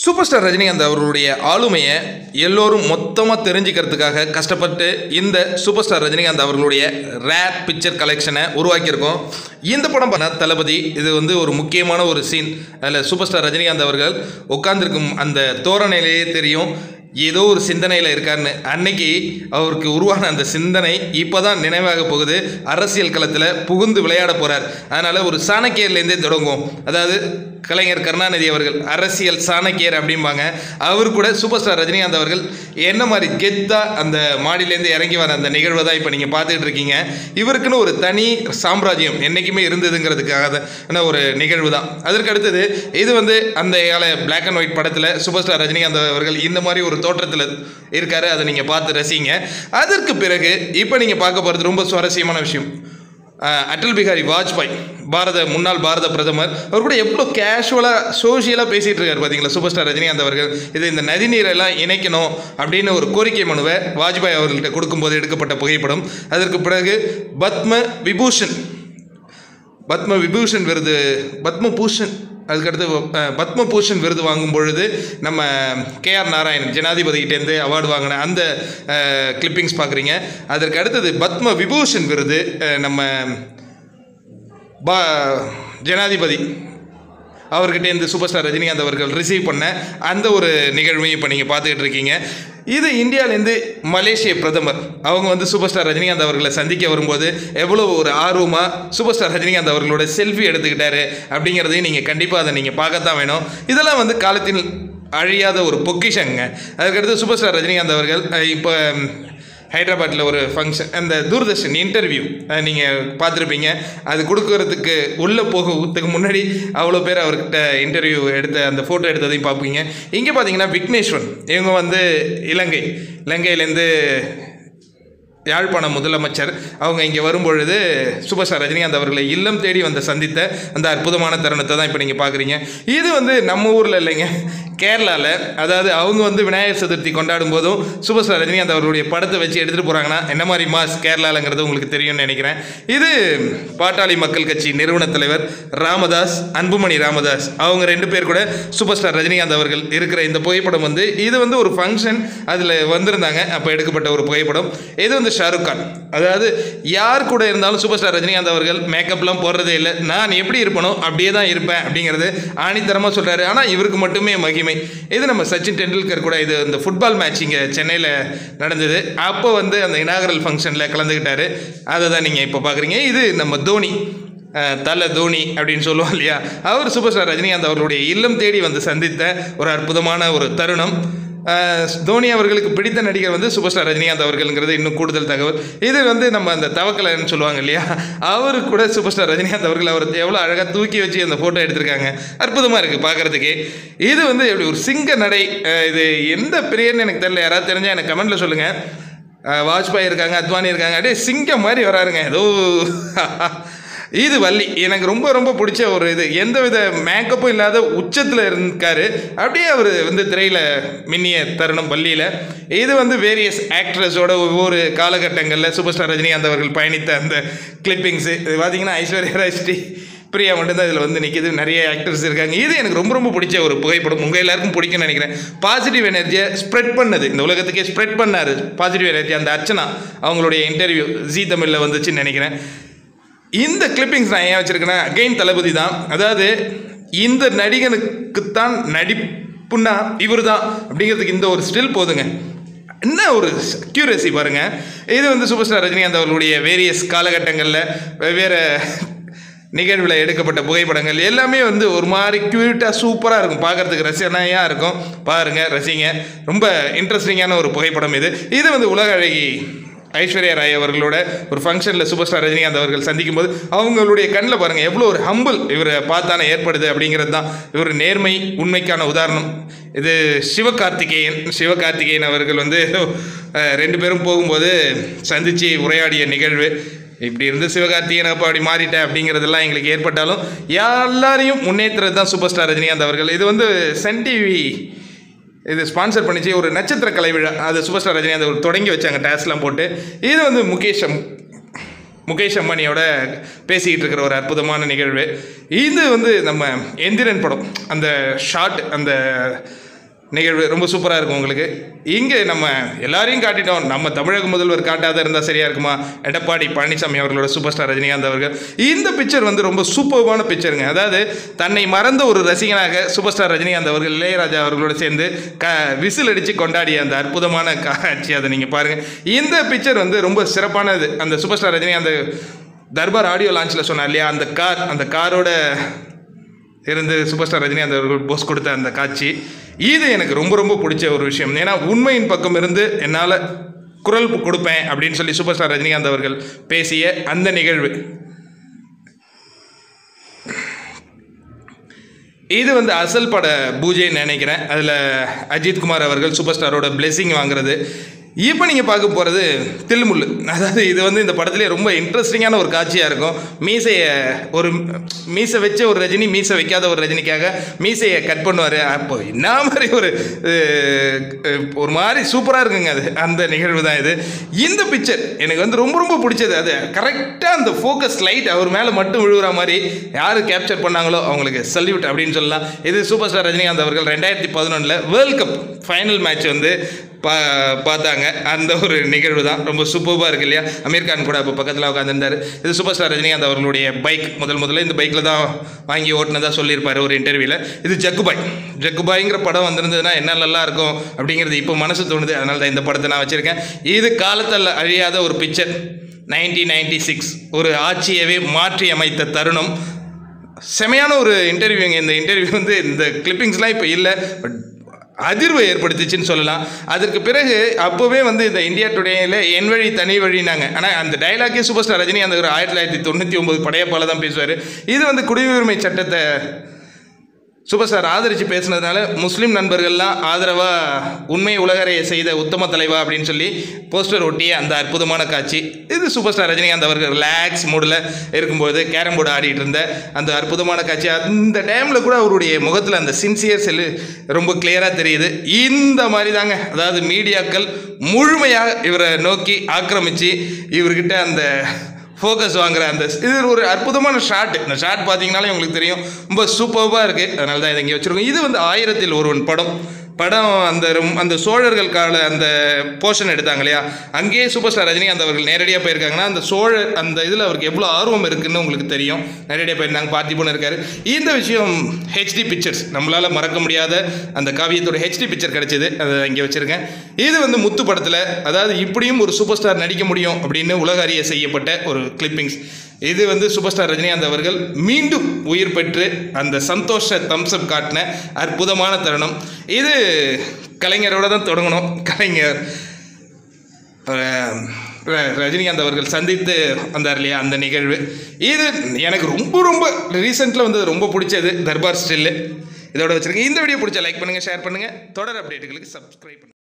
super star Rajinikanth அவர்களுடைய ஆளுமையை எல்லோரும் மொத்தமாக தெரிஞ்சுக்கிறதுக்காக கஷ்டப்பட்டு இந்த சூப்பர் ஸ்டார் ரஜினிகாந்த் அவர்களுடைய ரேர் பிக்சர் கலெக்ஷனை உருவாக்கியிருக்கோம் இந்த படம் பண்ண தளபதி இது வந்து ஒரு முக்கியமான ஒரு சீன் அதில் சூப்பர் ஸ்டார் ரஜினிகாந்த் அவர்கள் உட்கார்ந்திருக்கும் அந்த தோரணையிலேயே தெரியும் ஏதோ ஒரு சிந்தனையில் இருக்காருன்னு அன்னைக்கு அவருக்கு உருவான அந்த சிந்தனை இப்போ தான் நினைவாக போகுது அரசியல் களத்தில் புகுந்து விளையாட போகிறார் அதனால் ஒரு சாணக்கியர்லேருந்தே தொடங்குவோம் அதாவது கலைஞர் கருணாநிதி அவர்கள் அரசியல் சாணக்கியர் அப்படிம்பாங்க அவர் கூட சூப்பர் ஸ்டார் ரஜினிகாந்த் அவர்கள் என்ன மாதிரி கெத்தாக அந்த மாடியிலேருந்து இறங்கி வர அந்த நிகழ்வை தான் இப்போ நீங்கள் பார்த்துட்டு இருக்கீங்க இவருக்குன்னு ஒரு தனி சாம்ராஜ்யம் என்றைக்குமே இருந்ததுங்கிறதுக்காக தான் ஒரு நிகழ்வு தான் அதற்கு அடுத்தது இது வந்து அந்த கால பிளாக் அண்ட் ஒயிட் படத்தில் சூப்பர் ஸ்டார் ரஜினிகாந்த் அவர்கள் இந்த மாதிரி ஒரு தோற்றத்தில் இருக்காரு அதை நீங்கள் பார்த்து ரசிங்க அதற்கு பிறகு இப்போ நீங்கள் பார்க்க போகிறது ரொம்ப சுவாரஸ்யமான விஷயம் அஹ், அடல் பிகாரி வாஜ்பாய் பாரத முன்னாள் பாரத பிரதமர் அவர் கூட எவ்வளோ கேஷுவலாக சோஷியலாக பேசிகிட்டு இருக்காரு பார்த்தீங்களா சூப்பர் ஸ்டார் ரஜினிகாந்த் அவர்கள் இது இந்த நதிநீரெல்லாம் இணைக்கணும் அப்படின்னு ஒரு கோரிக்கை மனுவை வாஜ்பாய் அவர்கள்ட்ட கொடுக்கும்போது எடுக்கப்பட்ட புகைப்படம் அதற்கு பிறகு பத்ம விபூஷன் பத்ம விபூஷன் விருது பத்ம பூஷன் அதுக்கடுத்து அஹ், பத்ம பூஷன் விருது வாங்கும் பொழுது நம்ம கேஆர் நாராயணன் ஜனாதிபதிகிட்டேருந்து அவார்டு வாங்கின அந்த கிளிப்பிங்ஸ் பார்க்குறீங்க அதற்கு அடுத்தது பத்ம விபூஷன் விருது அஹ், நம்ம பா ஜனாதிபதி அவர்கிட்ட இந்த சூப்பர் ஸ்டார் ரஜினிகாந்த் அவர்கள் ரிசீவ் பண்ண அந்த ஒரு நிகழ்வையும் இப்போ நீங்கள் பார்த்துக்கிட்டு இருக்கீங்க இது இந்தியாவிலேருந்து மலேசிய பிரதமர் அவங்க வந்து சூப்பர் ஸ்டார் ரஜினிகாந்த் அவர்களை சந்திக்க வரும்போது எவ்வளோ ஒரு ஆர்வமாக சூப்பர் ஸ்டார் ரஜினிகாந்த் அவர்களோட செல்ஃபி எடுத்துக்கிட்டாரு அப்படிங்கிறதையும் நீங்கள் கண்டிப்பாக அதை நீங்கள் பார்க்கத்தான் வேணும் இதெல்லாம் வந்து காலத்தில் அழியாத ஒரு பொக்கிஷங்க அதுக்கடுத்து சூப்பர் ஸ்டார் ரஜினிகாந்த் அவர்கள் அஹ், இப்போ ஹைதராபாத்தில் ஒரு ஃபங்க்ஷன் அந்த தூர்தர்ஷன் இன்டர்வியூ நீங்கள் பார்த்துருப்பீங்க அது கொடுக்கறதுக்கு உள்ளே போகிறதுக்கு முன்னாடி அவ்வளோ பேர் அவர்கிட்ட இன்டர்வியூ எடுத்த அந்த ஃபோட்டோ எடுத்ததையும் பார்ப்பீங்க இங்கே பார்த்தீங்கன்னா விக்னேஸ்வரன் இவங்க வந்து இலங்கை இலங்கையிலேருந்து யாழ்ப்பாணம் முதலமைச்சர் அவங்க இங்கே வரும்பொழுது சூப்பர் ஸ்டார் ரஜினிகாந்த் அவர்களை இல்லம் தேடி வந்து சந்தித்த அந்த அற்புதமான தருணத்தை தான் இப்போ நீங்கள் பார்க்குறீங்க இது வந்து நம்ம ஊரில் இல்லைங்க கேரளாவில் அதாவது அவங்க வந்து விநாயகர் சதுர்த்தி கொண்டாடும் போதும் சூப்பர் ஸ்டார் ரஜினிகாந்த் அவர்களுடைய படத்தை வச்சு எடுத்துகிட்டு போகிறாங்கன்னா என்ன மாதிரி மாஸ் கேரளாலங்கிறது உங்களுக்கு தெரியும்னு நினைக்கிறேன் இது பாட்டாளி மக்கள் கட்சி நிறுவன தலைவர் ராமதாஸ் அன்புமணி ராமதாஸ் அவங்க ரெண்டு பேர் கூட சூப்பர் ஸ்டார் ரஜினிகாந்த் அவர்கள் இருக்கிற இந்த புகைப்படம் வந்து இது வந்து ஒரு ஃபங்க்ஷன் அதில் வந்திருந்தாங்க அப்போ எடுக்கப்பட்ட ஒரு புகைப்படம் இது வந்து ஷாருக் கான் அதாவது யார் கூட இருந்தாலும் சூப்பர் ஸ்டார் ரஜினிகாந்த் அவர்கள் மேக்கப்லாம் போடுறதே இல்லை நான் எப்படி இருப்பனோ அப்படியே தான் இருப்பேன் அப்படிங்கிறது ஆணித்தரமாக சொல்கிறாரு ஆனால் இவருக்கு மட்டுமே மகிமை இது நம்ம சச்சின் டெண்டுல்கர் கூட இது இந்த ஃபுட்பால் மேட்ச் இங்கே சென்னையில் நடந்தது அப்போ வந்து அந்த இனாகரல் ஃபங்க்ஷனில் கலந்துக்கிட்டாரு அதை தான் நீங்கள் இப்போ பார்க்குறீங்க இது நம்ம தோனி அஹ், தல தோனி அப்படின்னு சொல்லுவோம் இல்லையா அவர் சூப்பர் ஸ்டார் ரஜினிகாந்த் அவர்களுடைய இல்லம் தேடி வந்து சந்தித்த ஒரு அற்புதமான ஒரு தருணம் அஹ், தோனி அவர்களுக்கு பிடித்த நடிகர் வந்து சூப்பர் ஸ்டார் ரஜினிகாந்த் அவர்கள்ங்கிறது இன்னும் கூடுதல் தகவல் இது வந்து நம்ம அந்த தவக்கலைன்னு சொல்லுவாங்க இல்லையா அவர் கூட சூப்பர் ஸ்டார் ரஜினிகாந்த் அவர்கள் அவர் எவ்வளோ அழகாக தூக்கி வச்சு அந்த ஃபோட்டோ எடுத்திருக்காங்க அற்புதமாக இருக்குது பார்க்குறதுக்கு இது வந்து எப்படி ஒரு சிங்க நடை அஹ், இது எந்த பிரியர்னு எனக்கு தெரியல யாராவது தெரிஞ்சால் எனக்கு கமெண்ட்டில் சொல்லுங்கள் அஹ் வாஜ்பாய் இருக்காங்க அத்வானி இருக்காங்க அப்படியே சிங்கம் மாதிரி வராருங்க ஏதோ இது வள்ளி எனக்கு ரொம்ப ரொம்ப பிடிச்ச ஒரு இது எந்த வித மேக்கப்பும் இல்லாத உச்சத்தில் இருக்காரு அப்படியே அவர் வந்து திரையில் மின்னிய தருணம் வள்ளியில் இது வந்து வேரியஸ் ஆக்ட்ரஸோட ஒவ்வொரு காலகட்டங்களில் சூப்பர் ஸ்டார் ரஜினிகாந்த் அவர்கள் பயணித்த அந்த கிளிப்பிங்ஸு இது பார்த்தீங்கன்னா ஐஸ்வர்யா ராஜ் ஸ்ரீ பிரியா மட்டும்தான் இதில் வந்து நிற்கிது நிறைய ஆக்டர்ஸ் இருக்காங்க இது எனக்கு ரொம்ப ரொம்ப பிடிச்ச ஒரு புகைப்படம் உங்கள் எல்லாருக்கும் பிடிக்கும்னு நினைக்கிறேன் பாசிட்டிவ் எனர்ஜியை ஸ்ப்ரெட் பண்ணது இந்த உலகத்துக்கே ஸ்ப்ரெட் பண்ணார் பாசிட்டிவ் எனர்ஜி அந்த அர்ச்சனா அவங்களுடைய இன்டர்வியூ ஜி தமிழில் வந்துச்சுன்னு நினைக்கிறேன் இந்த கிளிப்பிங்ஸ் நான் ஏன் வச்சுருக்கேன்னா அகைன் தளபதி தான் அதாவது இந்த நடிகனுக்குத்தான் நடிப்புன்னா இவர் தான் அப்படிங்கிறதுக்கு இந்த ஒரு ஸ்டில் போதுங்க என்ன ஒரு அக்யூரசி பாருங்க இது வந்து சூப்பர் ஸ்டார் ரஜினிகாந்த் அவர்களுடைய வேரியஸ் காலகட்டங்களில் வெவ்வேறு நிகழ்வில் எடுக்கப்பட்ட புகைப்படங்கள் எல்லாமே வந்து ஒரு மாதிரி க்யூட்டாக சூப்பராக இருக்கும் பார்க்கறதுக்கு ரசனையாக இருக்கும் பாருங்கள் ரசிங்க ரொம்ப இன்ட்ரெஸ்டிங்கான ஒரு புகைப்படம் இது இது வந்து உலக அழகி ஐஸ்வர்யா ராய் அவர்களோட ஒரு ஃபங்க்ஷனில் சூப்பர் ஸ்டார் ரஜினிகாந்த் அவர்கள் சந்திக்கும் போது அவங்களுடைய கண்ணில் பாருங்கள் எவ்வளோ ஒரு ஹம்பிள் இவரை பார்த்தானே ஏற்படுது அப்படிங்கிறது தான் இவர் நேர்மை உண்மைக்கான உதாரணம் இது சிவகார்த்திகேயன் சிவகார்த்திகேயன் அவர்கள் வந்து அஹ், ரெண்டு பேரும் போகும்போது சந்தித்து உரையாடிய நிகழ்வு இப்படி இருந்து சிவகார்த்திகேயன் அப்போ அப்படி மாறிட்டேன் அப்படிங்கிறதெல்லாம் எங்களுக்கு ஏற்பட்டாலும் எல்லாரையும் முன்னேற்றுறது தான் சூப்பர் ஸ்டார் ரஜினிகாந்த் அவர்கள் இது வந்து சன் டிவி இது ஸ்பான்சர் பண்ணிச்சு ஒரு நட்சத்திர கலை விழா அது சூப்பர் ஸ்டார் ரஜினிகாந்த் அவர் தொடங்கி வச்சாங்க டேஸ்லாம் போட்டு இது வந்து முகேஷ் அம்- முகேஷ் அம்பானியோட பேசிக்கிட்டு இருக்கிற ஒரு அற்புதமான நிகழ்வு இது வந்து நம்ம எந்திரன் படம் அந்த ஷாட் அந்த நிகழ்வு ரொம்ப சூப்பராக இருக்கும் உங்களுக்கு இங்கே நம்ம எல்லாரையும் காட்டிட்டோம் நம்ம தமிழக முதல்வர் காட்டாத இருந்தால் சரியாக இருக்குமா எடப்பாடி பழனிசாமி அவர்களோட சூப்பர் ஸ்டார் ரஜினிகாந்த் அவர்கள் இந்த பிக்சர் வந்து ரொம்ப சூப்பர்வான பிக்சருங்க அதாவது தன்னை மறந்த ஒரு ரசிகனாக சூப்பர் ஸ்டார் ரஜினிகாந்த் அவர்கள் இளையராஜா அவர்களோட சேர்ந்து க விசில் அடித்து கொண்டாடிய அந்த அற்புதமான காட்சி அதை நீங்கள் பாருங்கள் இந்த பிக்சர் வந்து ரொம்ப சிறப்பானது அந்த super star Rajinikanth Darbar audio லான்ச்சில் சொன்னார் இல்லையா அந்த கார் அந்த காரோட இருந்து சூப்பர் ஸ்டார் ரஜினி அந்த அவர்கள் போஸ் கொடுத்த அந்த காட்சி இது எனக்கு ரொம்ப ரொம்ப பிடிச்ச ஒரு விஷயம் ஏன்னா உண்மையின் பக்கம் இருந்து என்னால் குரல் கொடுப்பேன் அப்படின்னு சொல்லி சூப்பர் ஸ்டார் ரஜினிகாந்த் அவர்கள் பேசிய அந்த நிகழ்வு இது வந்து அசல் பட பூஜைன்னு நினைக்கிறேன் அதில் அஜித் குமார் அவர்கள் சூப்பர் ஸ்டாரோட blessing வாங்குறது இப்போ நீங்கள் பார்க்க போகிறது தில்முள்ளு அதாவது இது வந்து இந்த படத்துலேயே ரொம்ப இன்ட்ரெஸ்டிங்கான ஒரு காட்சியாக இருக்கும் மீசையை ஒரு மீசை வச்ச ஒரு ரஜினி மீசை வைக்காத ஒரு ரஜினிக்காக மீசையை கட் பண்ணுவார் அப்போ என்ன மாதிரி ஒரு அஹ், அஹ், ஒரு மாதிரி சூப்பராக இருக்குங்க அது அந்த நிகழ்வு தான் இது இந்த பிக்சர் எனக்கு வந்து ரொம்ப ரொம்ப பிடிச்சது அது கரெக்டாக அந்த ஃபோக்கஸ் லைட் அவர் மேலே மட்டும் விழுகிற மாதிரி யார் கேப்சர் பண்ணாங்களோ அவங்களுக்கு சல்யூட் அப்படின்னு சொல்லலாம் இது சூப்பர் ஸ்டார் ரஜினிகாந்த் அவர்கள் ரெண்டாயிரத்தி பதினொன்றில் வேர்ல்ட் கப் ஃபைனல் மேட்ச் வந்து பா பார்த்தாங்க அந்த ஒரு நிகழ்வு தான் ரொம்ப சூப்பராக இருக்கு இல்லையா அமீர் கான் கூட அப்போ பக்கத்தில் உட்காந்துருந்தார் இது சூப்பர் ஸ்டார் ரஜினிகாந்த் அவர்களுடைய பைக் முதல் முதல்ல இந்த பைக்கில் தான் வாங்கி ஓட்டினதாக சொல்லியிருப்பார் ஒரு இன்டர்வியூவில் இது ஜக்குபாய் ஜக்குபாய்ங்கிற படம் வந்திருந்ததுன்னா என்ன நல்லா இருக்கும் அப்படிங்கிறது இப்போ மனசு தோணுது அதனால தான் இந்த படத்தை நான் வச்சுருக்கேன் இது காலத்தில் அழியாத ஒரு பிக்சர் நைன்டீன் நைன்டி சிக்ஸ் ஒரு ஆட்சியவே மாற்றி அமைத்த தருணம் செமையான ஒரு இன்டர்வியூங்க இந்த இன்டர்வியூ வந்து இந்த கிளிப்பிங்ஸ்லாம் இப்போ இல்லை பட் அதிர்வை ஏற்படுத்துச்சுன்னு சொல்லலாம் அதற்கு பிறகு அப்போவே வந்து இந்த இந்தியா டுடேயில் என் வழி தனி வழினாங்க ஆனால் அந்த டைலாக்கே சூப்பர் ஸ்டார் ரஜினி அந்த ஒரு ஆயிரத்தி தொள்ளாயிரத்தி தொண்ணூற்றி ஒம்பது படையப்பால தான் பேசுவார் இது வந்து குடியுரிமை சட்டத்தை சூப்பர் ஸ்டார் ஆதரித்து பேசுனதுனால முஸ்லீம் நண்பர்கள்லாம் ஆதரவாக உண்மை உலகறைய செய்த உத்தம தலைவா அப்படின்னு சொல்லி போஸ்டர் ஒட்டிய அந்த அற்புதமான காட்சி இது சூப்பர் ஸ்டார் ரஜினிகாந்த் அவர்கள் ரிலாக்ஸ் மூடில் இருக்கும்போது கேரம் போர்டு ஆடிட்டு இருந்த அந்த அற்புதமான காட்சி அந்த டைமில் கூட அவருடைய முகத்தில் அந்த சின்சியர் செல்லு ரொம்ப கிளியராக தெரியுது இந்த மாதிரி தாங்க அதாவது மீடியாக்கள் முழுமையாக இவரை நோக்கி ஆக்கிரமித்து இவர்கிட்ட அந்த ஃபோக்கஸ் வாங்குற அந்த இது ஒரு அற்புதமான ஷாட் இந்த ஷாட் பார்த்தீங்கனாலே உங்களுக்கு தெரியும் ரொம்ப சூப்பராக இருக்குது அதனால தான் இதை இங்கே வச்சுருக்கோம் இது வந்து ஆயிரத்தில் ஒருவன் படம் படம் அந்த ரொம்- அந்த சோழர்கள் கால அந்த போர்ஷன் எடுத்தாங்க இல்லையா அங்கேயே சூப்பர் ஸ்டார் ரஜினிகாந்த் அவர்கள் நேரடியாக போயிருக்காங்கன்னா அந்த சோழர் அந்த இதில் அவருக்கு எவ்வளோ ஆர்வம் இருக்குன்னு உங்களுக்கு தெரியும் நேரடியாக போயிருந்தாங்க பார்த்திபன் இருக்காரு இந்த விஷயம் ஹெச்டி பிக்சர்ஸ் நம்மளால் மறக்க முடியாத அந்த காவியத்தோட ஹெச்டி பிக்சர் கிடைச்சது அதை இங்கே வச்சுருக்கேன் இது வந்து முத்து படத்தில் அதாவது இப்படியும் ஒரு சூப்பர் ஸ்டார் நடிக்க முடியும் அப்படின்னு உலக அறிய செய்யப்பட்ட ஒரு கிளிப்பிங்ஸ் இது வந்து சூப்பர் ஸ்டார் ரஜினிகாந்த் அவர்கள் மீண்டும் உயிர் பெற்று அந்த சந்தோஷ தம்சப் காட்டின அற்புதமான தருணம் இது கலைஞரோட தான் தொடங்கணும் கலைஞர் அஹ், ர- ரஜினிகாந்த் அவர்கள் சந்தித்து வந்தார் இல்லையா அந்த நிகழ்வு இது எனக்கு ரொம்ப ரொம்ப ரீசெண்டில் வந்து ரொம்ப பிடிச்சது தர்பார் ஸ்டில்லு இதோட வச்சிருக்கேன் இந்த வீடியோ பிடிச்சா லைக் பண்ணுங்கள் ஷேர் பண்ணுங்கள் தொடர் அப்டேட்டுகளுக்கு சப்ஸ்கிரைப் பண்ணுங்கள்